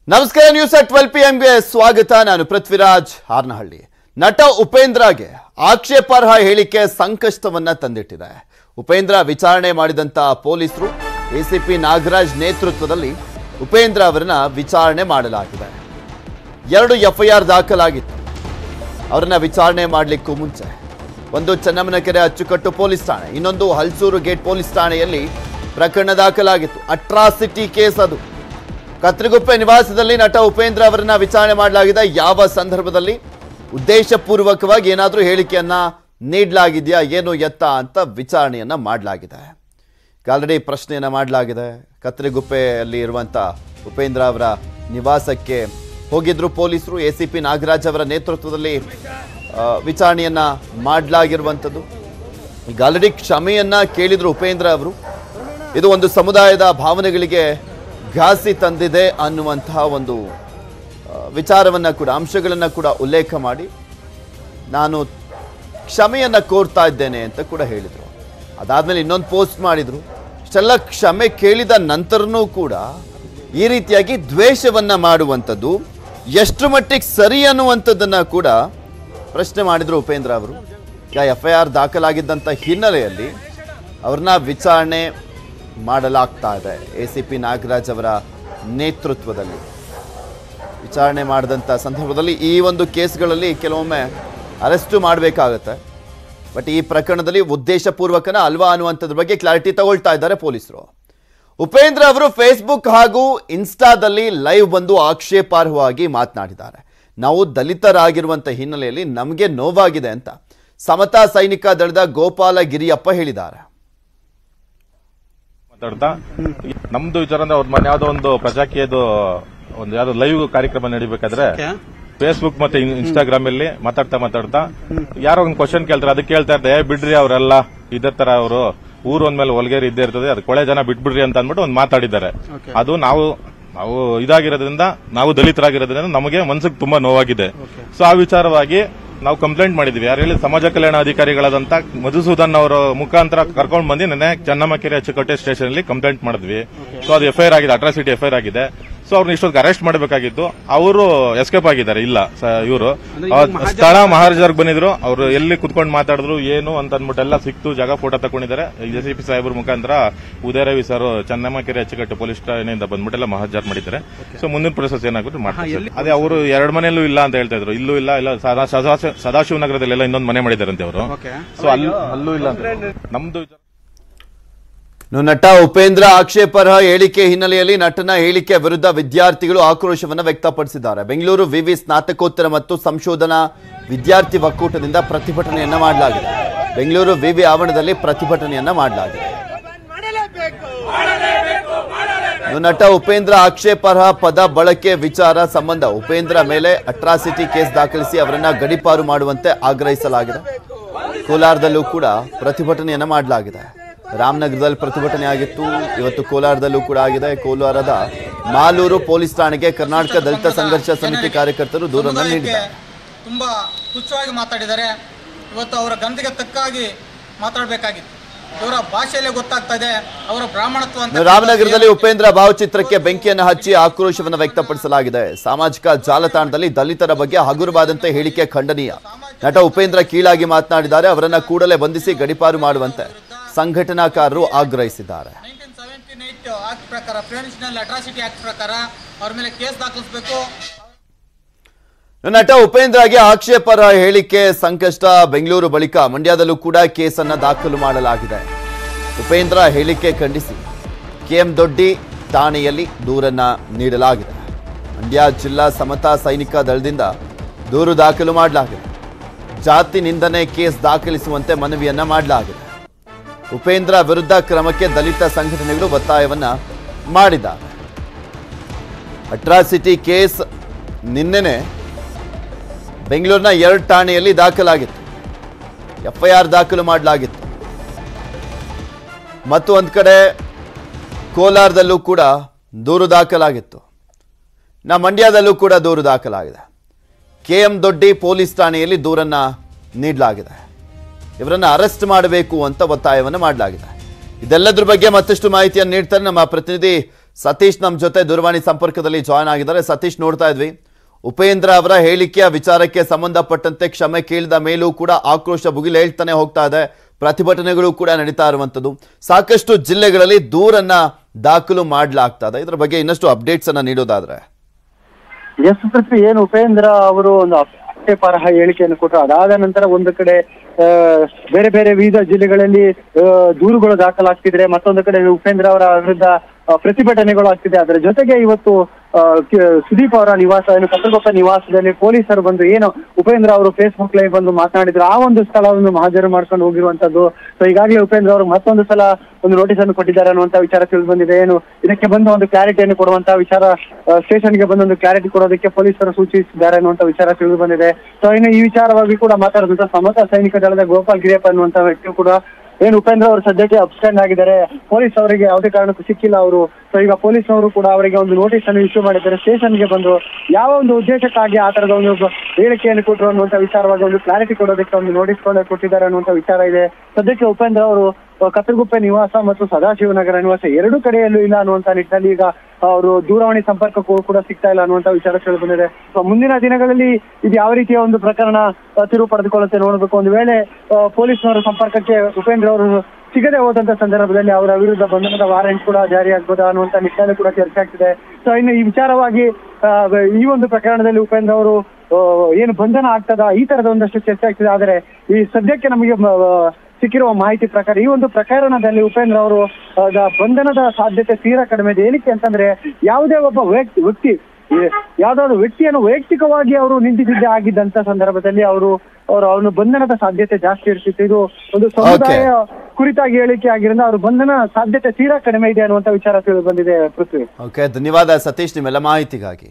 ನಮಸ್ಕಾರ news at twelve P ಎಂಗೆ ಸ್ವಾಗತ ನಾನು ಪೃಥ್ವಿರಾಜ್ ಹಾರ್ನಹಳ್ಳಿ ನಟ ಉಪೇಂದ್ರಗೆ ಆಕ್ಷೇಪಾರ್ಹ ಹೇಳಿಕೆ ಸಂಕಷ್ಟವನ್ನ ತಂದಿಟ್ಟಿದೆ ಉಪೇಂದ್ರ ವಿಚಾರಣೆ ಮಾಡಿದಂತ ಪೊಲೀಸರು ಎಸಿಪಿ ನಾಗರಾಜ್ ನೇತೃತ್ವದಲ್ಲಿ ಉಪೇಂದ್ರ ಅವರನ್ನ ವಿಚಾರಣೆ ಮಾಡಲಾಗಿದೆ ಎರಡು ಎಫ್ಐಆರ್ ದಾಖಲಾಗಿತ್ತು ಅವರನ್ನ ವಿಚಾರಣೆ ಮಾಡಲಿಕ್ಕೂ ಮುಂಚೆ ಒಂದು ಚೆನ್ನಮ್ಮನಕೆರೆ ಅಚ್ಚುಕಟ್ಟು ಪೊಲೀಸ್ ಠಾಣೆ ಇನ್ನೊಂದು ಹಲ್ಸೂರು ಗೇಟ್ ಪೊಲೀಸ್ ಠಾಣೆಯಲ್ಲಿ ಪ್ರಕರಣ ದಾಖಲಾಗಿತ್ತು ಅಟ್ರಾಸಿಟಿ ಕೇಸ್ ಅದು ಕತ್ರಿಗುಪ್ಪೆ ನಿವಾಸದಲ್ಲಿ ನಟ ಉಪೇಂದ್ರ ಅವರನ್ನ ವಿಚಾರಣೆ ಮಾಡಲಾಗಿದೆ ಯಾವ ಸಂದರ್ಭದಲ್ಲಿ ಉದ್ದೇಶಪೂರ್ವಕವಾಗಿ ಏನಾದರೂ ಹೇಳಿಕೆಯನ್ನ ನೀಡಲಾಗಿದೆಯಾ ಏನು ಎತ್ತ ಅಂತ ವಿಚಾರಣೆಯನ್ನ ಮಾಡಲಾಗಿದೆ ಆಲ್ರೆಡಿ ಪ್ರಶ್ನೆಯನ್ನ ಮಾಡಲಾಗಿದೆ ಕತ್ರಿಗುಪ್ಪೆಯಲ್ಲಿ ಇರುವಂತ ಉಪೇಂದ್ರ ಅವರ ನಿವಾಸಕ್ಕೆ ಹೋಗಿದ್ರು ಪೊಲೀಸರು ಎ ಸಿ ಪಿ ನಾಗರಾಜ್ ಅವರ ನೇತೃತ್ವದಲ್ಲಿ ಆ, ವಿಚಾರಣೆಯನ್ನ ಮಾಡಲಾಗಿರುವಂಥದ್ದು ಈಗ ಆಲ್ರೆಡಿ ಕ್ಷಮೆಯನ್ನ ಕೇಳಿದ್ರು ಉಪೇಂದ್ರ ಅವರು ಇದು ಒಂದು ಸಮುದಾಯದ ಭಾವನೆಗಳಿಗೆ ಘಾಸಿ ತಂದಿದೆ ಅನ್ನುವಂತಹ ಒಂದು ಆ, ವಿಚಾರವನ್ನ ಕೂಡ ಅಂಶಗಳನ್ನ ಕೂಡ ಉಲ್ಲೇಖ ಮಾಡಿ ನಾನು ಕ್ಷಮೆಯನ್ನ ಕೋರ್ತಾ ಇದ್ದೇನೆ ಅಂತ ಕೂಡ ಹೇಳಿದರು ಅದಾದ್ಮೇಲೆ ಇನ್ನೊಂದು ಪೋಸ್ಟ್ ಮಾಡಿದ್ರು ಇಷ್ಟೆಲ್ಲ ಕ್ಷಮೆ ಕೇಳಿದ ನಂತರನೂ ಕೂಡ ಈ ರೀತಿಯಾಗಿ ದ್ವೇಷವನ್ನ ಮಾಡುವಂಥದ್ದು ಎಷ್ಟು ಮಟ್ಟಿಗೆ ಸರಿ ಅನ್ನುವಂಥದ್ದನ್ನ ಕೂಡ ಪ್ರಶ್ನೆ ಮಾಡಿದ್ರು ಉಪೇಂದ್ರ ಅವರು ಈಗ ಎಫ್ ಐ ಆರ್ ದಾಖಲಾಗಿದ್ದಂಥ ಹಿನ್ನೆಲೆಯಲ್ಲಿ ಅವ್ರನ್ನ ವಿಚಾರಣೆ ಮಾಡಲಾಗ್ತಾ ಇದೆ ಎ ಸಿ ಪಿ ನಾಗರಾಜ್ ಅವರ ನೇತೃತ್ವದಲ್ಲಿ ವಿಚಾರಣೆ ಮಾಡಿದಂಥ ಸಂದರ್ಭದಲ್ಲಿ ಈ ಒಂದು ಕೇಸ್ಗಳಲ್ಲಿ ಕೆಲವೊಮ್ಮೆ ಅರೆಸ್ಟು ಮಾಡಬೇಕಾಗತ್ತೆ ಬಟ್ ಈ ಪ್ರಕರಣದಲ್ಲಿ ಉದ್ದೇಶಪೂರ್ವಕನ ಅಲ್ವಾ ಅನ್ನುವಂಥದ್ರ ಬಗ್ಗೆ ಕ್ಲಾರಿಟಿ ತಗೊಳ್ತಾ ಇದ್ದಾರೆ ಪೊಲೀಸರು ಉಪೇಂದ್ರ ಅವರು ಫೇಸ್ಬುಕ್ ಹಾಗೂ ಇನ್ಸ್ಟಾದಲ್ಲಿ ಲೈವ್ ಬಂದು ಆಕ್ಷೇಪಾರ್ಹವಾಗಿ ಮಾತನಾಡಿದ್ದಾರೆ ನಾವು ದಲಿತರಾಗಿರುವಂಥ ಹಿನ್ನೆಲೆಯಲ್ಲಿ ನಮಗೆ ನೋವಾಗಿದೆ ಅಂತ ಸಮತಾ ಸೈನಿಕ ದಳದ ಗೋಪಾಲ ಗಿರಿಯಪ್ಪ ಹೇಳಿದ್ದಾರೆ ಮಾತಾಡ್ತಾ ನಮ್ದು ವಿಚಾರ ಅಂದ್ರೆ ಅವ್ರ ಮನೆ ಯಾವ್ದೋ ಒಂದು ಪ್ರಜಾಕೀಯದು ಒಂದು ಯಾವ್ದೋ ಲೈವ್ ಕಾರ್ಯಕ್ರಮ ನಡಿಬೇಕಾದ್ರೆ ಫೇಸ್ಬುಕ್ ಮತ್ತೆ ಇನ್ಸ್ಟಾಗ್ರಾಮ್ ಅಲ್ಲಿ ಮಾತಾಡ್ತಾ ಮಾತಾಡ್ತಾ ಯಾರೋ ಒಂದು ಕ್ವಶನ್ ಕೇಳ್ತಾರೆ ಅದಕ್ಕೆ ಕೇಳ್ತಾ ಇರ್ತಾರೆ "ಏ, ಬಿಡ್ರಿ ಅವರೆಲ್ಲ ಇದೇ ತರ ಅವರು ಊರು ಒಂದ್ಮೇಲೆ ಒಳಗೇರಿ ಇದ್ದೇ ಇರ್ತದೆ ಅದು ಕೊಳೆ ಜನ ಬಿಟ್ಬಿಡ್ರಿ ಅಂತ ಅಂದ್ಬಿಟ್ಟು ಒಂದು ಮಾತಾಡಿದ್ದಾರೆ ಅದು ನಾವು ನಾವು ಇದಾಗಿರೋದ್ರಿಂದ ನಾವು ದಲಿತರಾಗಿರೋದ್ರಿಂದ ನಮಗೆ ಮನ್ಸಿಗೆ ತುಂಬಾ ನೋವಾಗಿದೆ ಸೊ ಆ ವಿಚಾರವಾಗಿ ನಾವು ಕಂಪ್ಲೇಂಟ್ ಮಾಡಿದ್ವಿ ಯಾರು ಹೇಳಿ ಸಮಾಜ ಕಲ್ಯಾಣ ಅಧಿಕಾರಿಗಳಾದಂತ ಮಧುಸೂದನ್ ಅವರ ಮುಖಾಂತರ ಕರ್ಕೊಂಡು ಬಂದು ನೆನ್ನೆ ಚೆನ್ನಮಕೆರೆ ಅಚ್ಚುಕಟ್ಟೆ ಸ್ಟೇಷನ್ ಅಲ್ಲಿ ಕಂಪ್ಲೇಂಟ್ ಮಾಡಿದ್ವಿ ಸೊ ಅದು ಎಫ್ಐಆರ್ ಆಗಿದೆ ಅಟ್ರಾಸಿಟಿ ಎಫ್ಐಆರ್ ಆಗಿದೆ ಸೊ ಅವ್ರನ್ನ ಇಷ್ಟೊತ್ತಿಗೆ ಅರೆಸ್ಟ್ ಮಾಡಬೇಕಾಗಿತ್ತು ಅವರು ಎಸ್ಕೇಪ್ ಆಗಿದ್ದಾರೆ ಇಲ್ಲ ಇವರು ಸ್ಥಳ ಮಹಾರಾಜರ್ಗ್ ಬಂದಿದ್ರು ಅವರು ಎಲ್ಲಿ ಕುತ್ಕೊಂಡು ಮಾತಾಡಿದ್ರು ಏನು ಅಂತ ಅಂದ್ಬಿಟ್ಟು ಎಲ್ಲ ಸಿಕ್ತು ಜಾಗ ಫೋಟೋ ತಗೊಂಡಿದ್ದಾರೆ ಎಸ್ ಸಿ ಪಿ ಸಾಹೇಬ್ರ ಮುಖಾಂತರ ಉದಯರವಿ ಸರ್ ಚೆನ್ನಮಕೆರೆ ಅಚ್ಚುಕಟ್ಟು ಪೊಲೀಸ್ ಠಾಣೆಯಿಂದ ಬಂದ್ಬಿಟ್ಟೆಲ್ಲ ಮಹಾಜಾರ್ ಮಾಡಿದ್ದಾರೆ ಸೊ ಮುಂದಿನ ಪ್ರೊಸೆಸ್ ಏನಾಗುತ್ತೆ ಮಾಡ್ತಾರೆ ಸರ್. ಅದೇ ಅವರು ಎರಡು ಮನೆಯಲ್ಲೂ ಇಲ್ಲ ಅಂತ ಹೇಳ್ತಾ ಇದ್ರು ಇಲ್ಲೂ ಇಲ್ಲ ಇಲ್ಲ ಸದಾ- ಸದಾ- ಸದಾಶಿವನಗರದಲ್ಲೆಲ್ಲ ಇನ್ನೊಂದು ಮನೆ ಮಾಡಿದಾರಂತೆ ಅವರು ಸೊ ಅಲ್ಲೂ ಅಲ್ಲೂ ಇಲ್ಲ ಅಂತ ನಮ್ದು ವಿಚಾರ ಇನ್ನು ನಟ ಉಪೇಂದ್ರ ಆಕ್ಷೇಪಾರ್ಹ ಹೇಳಿಕೆ ಹಿನ್ನೆಲೆಯಲ್ಲಿ ನಟನ ಹೇಳಿಕೆ ವಿರುದ್ಧ ವಿದ್ಯಾರ್ಥಿಗಳು ಆಕ್ರೋಶವನ್ನು ವ್ಯಕ್ತಪಡಿಸಿದ್ದಾರೆ ಬೆಂಗಳೂರು ವಿವಿ ಸ್ನಾತಕೋತ್ತರ ಮತ್ತು ಸಂಶೋಧನಾ ವಿದ್ಯಾರ್ಥಿ ಒಕ್ಕೂಟದಿಂದ ಪ್ರತಿಭಟನೆಯನ್ನ ಮಾಡಲಾಗಿದೆ ಬೆಂಗಳೂರು ವಿವಿ ಆವರಣದಲ್ಲಿ ಪ್ರತಿಭಟನೆಯನ್ನ ಮಾಡಲಾಗಿದೆ ಇನ್ನು ನಟ ಉಪೇಂದ್ರ ಆಕ್ಷೇಪಾರ್ಹ ಪದ ಬಳಕೆ ವಿಚಾರ ಸಂಬಂಧ ಉಪೇಂದ್ರ ಮೇಲೆ ಅಟ್ರಾಸಿಟಿ ಕೇಸ್ ದಾಖಲಿಸಿ ಅವರನ್ನ ಗಡೀಪಾರು ಮಾಡುವಂತೆ ಆಗ್ರಹಿಸಲಾಗಿದೆ ಕೋಲಾರದಲ್ಲೂ ಕೂಡ ಪ್ರತಿಭಟನೆಯನ್ನ ಮಾಡಲಾಗಿದೆ ರಾಮನಗರದಲ್ಲಿ ಪ್ರತಿಭಟನೆ ಆಗಿತ್ತು ಇವತ್ತು ಕೋಲಾರದಲ್ಲೂ ಕೂಡ ಆಗಿದೆ ಕೋಲಾರದ ಮಾಲೂರು ಪೊಲೀಸ್ ಠಾಣೆಗೆ ಕರ್ನಾಟಕ ದಲಿತ ಸಂಘರ್ಷ ಸಮಿತಿ ಕಾರ್ಯಕರ್ತರು ದೂರನ್ನು ಸಮುದಾಯಕ್ಕೆ ನೀಡಿದ್ದಾರೆ ತುಂಬಾ ತುಚ್ಛವಾಗಿ ಮಾತಾಡಿದ್ದಾರೆ ಇವತ್ತು ಅವರ ಗಂಧೆಗೆ ತಕ್ಕಾಗಿ ಮಾತಾಡಬೇಕಾಗಿತ್ತು ಇವರ ಭಾಷೆಯಲ್ಲೇ ಗೊತ್ತಾಗ್ತಾ ಇದೆ ಅವರ ಬ್ರಾಹ್ಮಣತ್ವ ಅಂತ ಇನ್ನು ರಾಮನಗರದಲ್ಲಿ ಉಪೇಂದ್ರ ಭಾವಚಿತ್ರಕ್ಕೆ ಬೆಂಕಿಯನ್ನು ಹಚ್ಚಿ ಆಕ್ರೋಶವನ್ನು ವ್ಯಕ್ತಪಡಿಸಲಾಗಿದೆ ಸಾಮಾಜಿಕ ಜಾಲತಾಣದಲ್ಲಿ ದಲಿತರ ಬಗ್ಗೆ ಹಗುರವಾದಂತೆ ಹೇಳಿಕೆ ಖಂಡನೀಯ ನಟ ಉಪೇಂದ್ರ ಕೀಳಾಗಿ ಮಾತನಾಡಿದ್ದಾರೆ ಅವರನ್ನ ಕೂಡಲೇ ಬಂಧಿಸಿ ಗಡಿಪಾರು ಮಾಡುವಂತೆ ಸಂಘಟನಾಕಾರರು ಆಗ್ರಹಿಸಿದ್ದಾರೆ ನೈನ್ಟೀನ್ ಸೆವೆಂಟೀನ್ ಏಟ್ ಆಕ್ಟ್ ಪ್ರಕಾರ ಪ್ರಿವೆನ್ಷನಲ್ ಅಟ್ರಾಸಿಟಿ ಆಕ್ಟ್ ಪ್ರಕಾರ ಅವ್ರ ಮೇಲೆ ಕೇಸ್ ದಾಖಲಿಸಬೇಕು ನಟ ಉಪೇಂದ್ರಗೆ ಆಕ್ಷೇಪಾರ್ಹ ಹೇಳಿಕೆ ಸಂಕಷ್ಟ ಬೆಂಗಳೂರು ಬಳಿಕ ಮಂಡ್ಯದಲ್ಲೂ ಕೂಡ ಕೇಸನ್ನ ದಾಖಲು ಮಾಡಲಾಗಿದೆ ಉಪೇಂದ್ರ ಹೇಳಿಕೆ ಖಂಡಿಸಿ ಕೆಎಂ ದೊಡ್ಡಿ ಠಾಣೆಯಲ್ಲಿ ದೂರನ್ನ ನೀಡಲಾಗಿದೆ ಮಂಡ್ಯ ಜಿಲ್ಲಾ ಸಮತಾ ಸೈನಿಕ ದಳದಿಂದ ದೂರು ದಾಖಲು ಮಾಡಲಾಗಿದೆ ಜಾತಿ ನಿಂದನೆ ಕೇಸ್ ದಾಖಲಿಸುವಂತೆ ಮನವಿಯನ್ನ ಮಾಡಲಾಗಿದೆ ಉಪೇಂದ್ರ ವಿರುದ್ಧ ಕ್ರಮಕ್ಕೆ ದಲಿತ ಸಂಘಟನೆಗಳು ಒತ್ತಾಯವನ್ನ ಮಾಡಿದ್ದಾರೆ ಅಟ್ರಾಸಿಟಿ ಕೇಸ್ ನಿನ್ನೆನೆ ಬೆಂಗಳೂರಿನ ಎರಡು ಠಾಣೆಯಲ್ಲಿ ದಾಖಲಾಗಿತ್ತು ಎಫ್ಐಆರ್ ದಾಖಲು ಮಾಡಲಾಗಿತ್ತು ಮತ್ತು ಒಂದು ಕಡೆ ಕೋಲಾರದಲ್ಲೂ ಕೂಡ ದೂರು ದಾಖಲಾಗಿತ್ತು ನಾ ಮಂಡ್ಯದಲ್ಲೂ ಕೂಡ ದೂರು ದಾಖಲಾಗಿದೆ ಕೆ ಎಂ ದೊಡ್ಡಿ ಪೊಲೀಸ್ ಠಾಣೆಯಲ್ಲಿ ದೂರನ್ನ ನೀಡಲಾಗಿದೆ ಇವರನ್ನ ಅರೆಸ್ಟ್ ಮಾಡಬೇಕು ಅಂತ ಒತ್ತಾಯವನ್ನು ಮಾಡಲಾಗಿದೆ ಇದೆಲ್ಲದ್ರ ಬಗ್ಗೆ ಮತ್ತಷ್ಟು ಮಾಹಿತಿಯನ್ನು ನೀಡ್ತಾರೆ ನಮ್ಮ ಪ್ರತಿನಿಧಿ ಸತೀಶ್ ನಮ್ಮ ಜೊತೆ ದೂರವಾಣಿ ಸಂಪರ್ಕದಲ್ಲಿ ಜಾಯ್ನ್ ಆಗಿದ್ದಾರೆ ಸತೀಶ್ ನೋಡ್ತಾ ಇದ್ವಿ ಉಪೇಂದ್ರ ಅವರ ಹೇಳಿಕೆಯ ವಿಚಾರಕ್ಕೆ ಸಂಬಂಧಪಟ್ಟಂತೆ ಕ್ಷಮೆ ಕೇಳಿದ ಮೇಲೂ ಕೂಡ ಆಕ್ರೋಶ ಭುಗಿಲೇಳ್ತಾನೆ ಹೋಗ್ತಾ ಇದೆ ಪ್ರತಿಭಟನೆಗಳು ಕೂಡ ನಡೀತಾ ಇರುವಂಥದ್ದು ಸಾಕಷ್ಟು ಜಿಲ್ಲೆಗಳಲ್ಲಿ ದೂರನ್ನ ದಾಖಲು ಮಾಡಲಾಗ್ತಾ ಇದೆ ಇದರ ಬಗ್ಗೆ ಇನ್ನಷ್ಟು ಅಪ್ಡೇಟ್ಸ್ ಅನ್ನ ನೀಡೋದಾದ್ರೆ ಎಸ್ ಪೃಥ್ವಿ ಏನು ಉಪೇಂದ್ರ ಅವರು ಒಂದು ಆಕ್ಷೇಪಾರ್ಹ ಹೇಳಿಕೆಯನ್ನು ಕೊಟ್ಟರು ಅದಾದ ನಂತರ ಒಂದು ಕಡೆ ಆ, ಬೇರೆ ಬೇರೆ ವಿವಿಧ ಜಿಲ್ಲೆಗಳಲ್ಲಿ ಆ, ದೂರುಗಳು ದಾಖಲಾಗ್ತಿದ್ರೆ ಮತ್ತೊಂದು ಕಡೆ ಉಪೇಂದ್ರ ಅವರ ವಿರುದ್ಧ ಆ, ಪ್ರತಿಭಟನೆಗಳು ಆಗ್ತಿದೆ ಅದರ ಜೊತೆಗೆ ಇವತ್ತು ಆ, ಕೆ- ಸುದೀಪ್ ಅವರ ನಿವಾಸ ಏನು ಕತ್ತಲಗೊಪ್ಪ ನಿವಾಸದಲ್ಲಿ ಪೊಲೀಸರು ಬಂದು ಏನು ಉಪೇಂದ್ರ ಅವರು ಫೇಸ್ಬುಕ್ ಲೈವ್ ಬಂದು ಮಾತನಾಡಿದ್ರು ಆ ಒಂದು ಸ್ಥಳವನ್ನು ಮಹಾಜರು ಮಾಡ್ಕೊಂಡು ಹೋಗಿರುವಂತದ್ದು ಸೊ ಈಗಾಗಲೇ ಉಪೇಂದ್ರ ಅವರು ಮತ್ತೊಂದು ಸಲ ಒಂದು ನೋಟಿಸ್ ಅನ್ನು ಕೊಟ್ಟಿದ್ದಾರೆ ಅನ್ನುವಂತ ವಿಚಾರ ತಿಳಿದು ಬಂದಿದೆ ಏನು ಇದಕ್ಕೆ ಬಂದು ಒಂದು ಕ್ಲಾರಿಟಿಯನ್ನು ಕೊಡುವಂತ ವಿಚಾರ ಸ್ಟೇಷನ್ಗೆ ಬಂದು ಒಂದು ಕ್ಲಾರಿಟಿ ಕೊಡೋದಕ್ಕೆ ಪೊಲೀಸರು ಸೂಚಿಸಿದ್ದಾರೆ ಅನ್ನುವಂತ ವಿಚಾರ ತಿಳಿದು ಬಂದಿದೆ ಸೊ ಇನ್ನು ಈ ವಿಚಾರವಾಗಿ ಕೂಡ ಮಾತಾಡಿದಂತ ಸಮತ ಸೈನಿಕ ದಳದ ಗೋಪಾಲ್ ಗಿರಿಯಪ್ಪ ಅನ್ನುವಂತ ವ್ಯಕ್ತಿಯು ಕೂಡ ಏನು ಉಪೇಂದ್ರ ಅವರು ಸದ್ಯಕ್ಕೆ ಅಬ್ಸ್ಟ್ಯಾಂಡ್ ಆಗಿದ್ದಾರೆ ಪೊಲೀಸ್ ಅವರಿಗೆ ಯಾವುದೇ ಕಾರಣಕ್ಕೂ ಸಿಕ್ಕಿಲ್ಲ ಅವರು ಸೊ ಈಗ ಪೊಲೀಸ್ ಅವರು ಕೂಡ ಅವರಿಗೆ ಒಂದು ನೋಟಿಸ್ ಅನ್ನು ಇಶ್ಯೂ ಮಾಡಿದ್ದಾರೆ ಸ್ಟೇಷನ್ಗೆ ಬಂದು ಯಾವ ಒಂದು ಉದ್ದೇಶಕ್ಕಾಗಿ ಆ ತರದ ಒಂದು ಹೇಳಿಕೆಯನ್ನು ಕೊಟ್ಟರು ಅನ್ನುವಂತ ವಿಚಾರವಾಗಿ ಒಂದು ಕ್ಲಾರಿಟಿ ಕೊಡೋದಕ್ಕೆ ಒಂದು ನೋಟಿಸ್ ಕೊಟ್ಟಿದ್ದಾರೆ ಅನ್ನುವಂತ ವಿಚಾರ ಇದೆ ಸದ್ಯಕ್ಕೆ ಉಪೇಂದ್ರ ಅವರು ಆ, ಕತ್ತಲಗುಪ್ಪೆ ನಿವಾಸ ಮತ್ತು ಸದಾಶಿವನಗರ ನಿವಾಸ ಎರಡು ಕಡೆಯಲ್ಲೂ ಇಲ್ಲ ಅನ್ನುವಂತ ನಿಟ್ಟಿನಲ್ಲಿ ಈಗ ಅವರು ದೂರವಾಣಿ ಸಂಪರ್ಕಕ್ಕೂ ಕೂಡ ಸಿಗ್ತಾ ಇಲ್ಲ ಅನ್ನುವಂತ ವಿಚಾರ ತಿಳಿದು ಬಂದಿದೆ ಸೊ ಮುಂದಿನ ದಿನಗಳಲ್ಲಿ ಇದು ಯಾವ ರೀತಿಯ ಒಂದು ಪ್ರಕರಣ ಆ, ತಿರುವು ಪಡೆದುಕೊಳ್ಳುತ್ತೆ ನೋಡಬೇಕು ಒಂದು ವೇಳೆ ಆ, ಪೊಲೀಸ್ನವರ ಸಂಪರ್ಕಕ್ಕೆ ಉಪೇಂದ್ರ ಅವರು ಸಿಗದೆ ಹೋದಂತ ಸಂದರ್ಭದಲ್ಲಿ ಅವರ ವಿರುದ್ಧ ಬಂಧನದ ವಾರೆಂಟ್ ಕೂಡ ಜಾರಿಯಾಗ್ಬೋದಾ ಅನ್ನುವಂತ ನಿಟ್ಟಿನಲ್ಲಿ ಕೂಡ ಚರ್ಚೆ ಆಗ್ತಿದೆ ಸೊ ಇನ್ನು ಈ ವಿಚಾರವಾಗಿ ಆ, ಈ ಒಂದು ಪ್ರಕರಣದಲ್ಲಿ ಉಪೇಂದ್ರ ಅವರು ಆ, ಏನು ಬಂಧನ ಆಗ್ತದ ಈ ತರದ ಒಂದಷ್ಟು ಚರ್ಚೆ ಆಗ್ತಿದೆ ಆದರೆ ಈ ಸದ್ಯಕ್ಕೆ ನಮಗೆ ಮ- ಆ, ಸಿಕ್ಕಿರುವ ಮಾಹಿತಿ ಪ್ರಕಾರ ಈ ಒಂದು ಪ್ರಕರಣದಲ್ಲಿ ಉಪೇಂದ್ರ ಅವರು ಆ, ದ- ಬಂಧನದ ಸಾಧ್ಯತೆ ತೀರಾ ಕಡಿಮೆ ಇದೆ ಏನಕ್ಕೆ ಅಂತಂದ್ರೆ ಯಾವುದೇ ಒಬ್ಬ ವ್ಯಕ್ತಿ ವ್ಯಕ್ತಿ ಈ ಯಾವ್ದಾದ್ರು ವ್ಯಕ್ತಿಯನ್ನು ವೈಯಕ್ತಿಕವಾಗಿ ಅವರು ನಿಂದಿಸಿದ್ದೇ ಆಗಿದ್ದಂತ ಸಂದರ್ಭದಲ್ಲಿ ಅವರು ಅವರು ಅವನು ಬಂಧನದ ಸಾಧ್ಯತೆ ಜಾಸ್ತಿ ಇರ್ತಿತ್ತು ಇದು ಒಂದು ಸಮುದಾಯ ಕುರಿತಾಗಿ ಹೇಳಿಕೆ ಆಗಿರೋದ್ರಿಂದ ಅವ್ರ ಬಂಧನ ಸಾಧ್ಯತೆ ತೀರಾ ಕಡಿಮೆ ಇದೆ ಅನ್ನುವಂತ ವಿಚಾರ ತಿಳಿದು ಬಂದಿದೆ ಪೃಥ್ವಿ ಓಕೆ ಧನ್ಯವಾದ ಸತೀಶ್ ನಿಮ್ಮೆಲ್ಲ ಮಾಹಿತಿಗಾಗಿ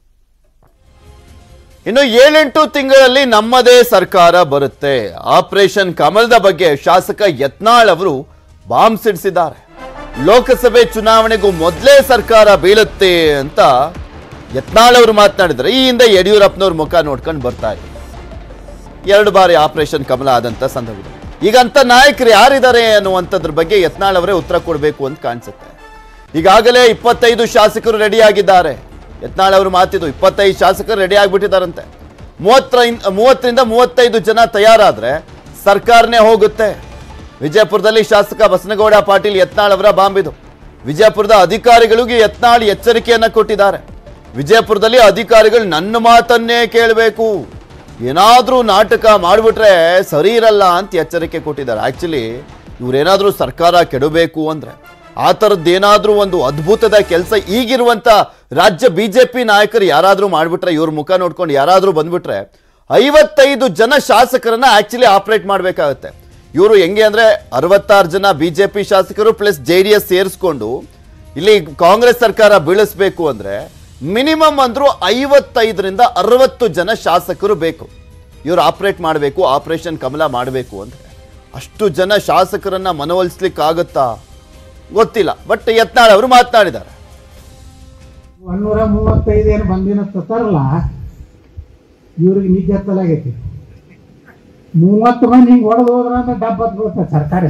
ಇನ್ನು ಏಳೆಂಟು ತಿಂಗಳಲ್ಲಿ ನಮ್ಮದೇ ಸರ್ಕಾರ ಬರುತ್ತೆ ಆಪರೇಷನ್ ಕಮಲದ ಬಗ್ಗೆ ಶಾಸಕ ಯತ್ನಾಳ್ ಅವರು ಬಾಂಬ್ ಸಿಡಿಸಿದ್ದಾರೆ ಲೋಕಸಭೆ ಚುನಾವಣೆಗೂ ಮೊದಲೇ ಸರ್ಕಾರ ಬೀಳುತ್ತೆ ಅಂತ ಯತ್ನಾಳ್ ಅವರು ಮಾತನಾಡಿದ್ದಾರೆ ಈ ಹಿಂದೆ ಯಡಿಯೂರಪ್ಪನವ್ರ ಮುಖ ನೋಡ್ಕೊಂಡು ಬರ್ತಾ ಇದ್ರು ಎರಡು ಬಾರಿ ಆಪರೇಷನ್ ಕಮಲ ಆದಂತ ಸಂದರ್ಭದಲ್ಲಿ ಈಗ ಅಂತ ನಾಯಕರು ಯಾರಿದ್ದಾರೆ ಅನ್ನುವಂಥದ್ರ ಬಗ್ಗೆ ಯತ್ನಾಳ್ ಅವರೇ ಉತ್ತರ ಕೊಡಬೇಕು ಅಂತ ಕಾಣಿಸುತ್ತೆ ಈಗಾಗಲೇ ಇಪ್ಪತ್ತೈದು ಶಾಸಕರು ರೆಡಿ ಆಗಿದ್ದಾರೆ ಯತ್ನಾಳ್ ಅವರು ಮಾತಿದ್ದು ಇಪ್ಪತ್ತೈದು ಶಾಸಕರು ರೆಡಿ ಆಗಿಬಿಟ್ಟಿದ್ದಾರಂತೆ ಮೂವತ್ತರ ಮೂವತ್ತರಿಂದ ಮೂವತ್ತೈದು ಜನ ತಯಾರಾದ್ರೆ ಸರ್ಕಾರನೇ ಹೋಗುತ್ತೆ ವಿಜಯಪುರದಲ್ಲಿ ಶಾಸಕ ಬಸನಗೌಡ ಪಾಟೀಲ್ ಯತ್ನಾಳ್ ಅವರ ಬಾಂಬಿದು ವಿಜಯಪುರದ ಅಧಿಕಾರಿಗಳಿಗೆ ಯತ್ನಾಳ್ ಎಚ್ಚರಿಕೆಯನ್ನ ಕೊಟ್ಟಿದ್ದಾರೆ ವಿಜಯಪುರದಲ್ಲಿ ಅಧಿಕಾರಿಗಳು ನನ್ನ ಮಾತನ್ನೇ ಕೇಳಬೇಕು ಏನಾದ್ರೂ ನಾಟಕ ಮಾಡಿಬಿಟ್ರೆ ಸರಿ ಇರಲ್ಲ ಅಂತ ಎಚ್ಚರಿಕೆ ಕೊಟ್ಟಿದ್ದಾರೆ ಆಕ್ಚುಲಿ ಇವ್ರೇನಾದ್ರೂ ಸರ್ಕಾರ ಕೆಡಬೇಕು ಅಂದ್ರೆ ಆ ಥರದ್ದೇನಾದ್ರೂ ಒಂದು ಅದ್ಭುತದ ಕೆಲಸ ಈಗಿರುವಂತ ರಾಜ್ಯ ಬಿಜೆಪಿ ನಾಯಕರು ಯಾರಾದ್ರೂ ಮಾಡ್ಬಿಟ್ರೆ ಇವ್ರ ಮುಖ ನೋಡ್ಕೊಂಡು ಯಾರಾದ್ರೂ ಬಂದ್ಬಿಟ್ರೆ ಐವತ್ತೈದು ಜನ ಶಾಸಕರನ್ನ ಆಕ್ಚುಲಿ ಆಪರೇಟ್ ಮಾಡ್ಬೇಕಾಗತ್ತೆ ಇವರು ಹೆಂಗೆ ಅಂದ್ರೆ ಅರವತ್ತಾರು ಜನ ಬಿಜೆಪಿ ಶಾಸಕರು ಪ್ಲಸ್ ಜೆ ಡಿ ಎಸ್ ಸೇರಿಸ್ಕೊಂಡು ಇಲ್ಲಿ ಕಾಂಗ್ರೆಸ್ ಸರ್ಕಾರ ಬೀಳಿಸ್ಬೇಕು ಅಂದ್ರೆ ಮಿನಿಮಮ್ ಅಂದ್ರೂ ಐವತ್ತೈದರಿಂದ ಅರವತ್ತು ಜನ ಶಾಸಕರು ಬೇಕು ಇವರು ಆಪರೇಟ್ ಮಾಡಬೇಕು ಆಪರೇಷನ್ ಕಮಲ ಮಾಡಬೇಕು ಅಂದ್ರೆ ಅಷ್ಟು ಜನ ಶಾಸಕರನ್ನ ಮನವೊಲಿಸ್ಲಿಕ್ಕಾಗತ್ತಾ ಗೊತ್ತಿಲ್ಲ ಬಟ್ ಯತ್ನಾಳ್ ಅವರು ಮಾತನಾಡಿದ್ದಾರೆ ಒನ್ನೂರ ಮೂವತ್ತೈದು ಏನು ಬಂದಿನ ತರಲ್ಲ ಇವ್ರಿಗೆ ನಿಜ ತಲಾಗೈತಿ ಮೂವತ್ತು ಮಂದಿ ಹಿಂಗೆ ಹೊಡೆದು ಹೋದ್ರ ಅಂದ್ರೆ ಡಬ್ಬ ಹತ್ತು ಬೀಳ್ತದೆ ಸರ್ಕಾರ